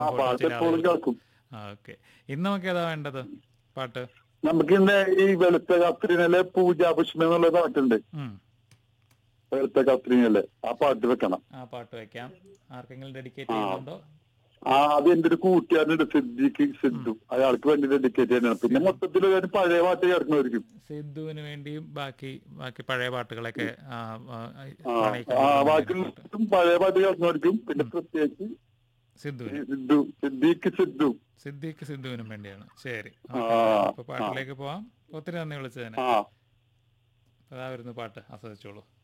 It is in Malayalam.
ആ പാട്ട് എപ്പോഴും കേൾക്കും ഓക്കെ ഇന്ന് നമുക്ക് ഏതാ വേണ്ടത് പാട്ട് നമുക്ക് ഇന്ന് ഈ വെളുത്ത കത്രിനലെ പൂജാപുഷ്പം എന്നുള്ള പാട്ടുണ്ട് ഉം. വെളുത്ത കത്രിനലെ ആ പാട്ട് വെക്കണം ആ പാട്ട് വെക്കാം ആർക്കെങ്കിലും ഡെഡിക്കേറ്റ് ചെയ്യുന്നുണ്ടോ ആ അത് എന്റെ ഒരു കൂട്ടുകാരനുണ്ട് സിദ്ദിഖ് സിദ്ധു അയാൾക്ക് വേണ്ടി ഡെഡിക്കേറ്റ് ചെയ്യണം പിന്നെ മൊത്തത്തിൽ ഒരു പഴയ പാട്ട് കേൾക്കണമായിരിക്കും സിദ്ധുവിന് വേണ്ടിയും ബാക്കി ബാക്കി പഴയ പാട്ടുകളൊക്കെ ആ, ആ, ആ പ്രണയിക്കാൻ ആ വേണ്ടി ബാക്കിയുള്ളവർക്കും പഴയ പാട്ട് കേൾക്കണമായിരിക്കും പിന്നെ പ്രത്യേകിച്ച് സിദ്ധുവിന് ഈ സിദ്ധു സിദ്ദീഖ് സിദ്ധു സിദ്ദീഖ് സിദ്ധുവിനും വേണ്ടിയാണ് ശരി ആ, അപ്പൊ പാട്ടിലേക്ക് പോവാം ഒത്തിരി നന്ദി വിളിച്ചതിന് ആ അതാ വരുന്നു പാട്ട് ആസ്വദിച്ചോളൂ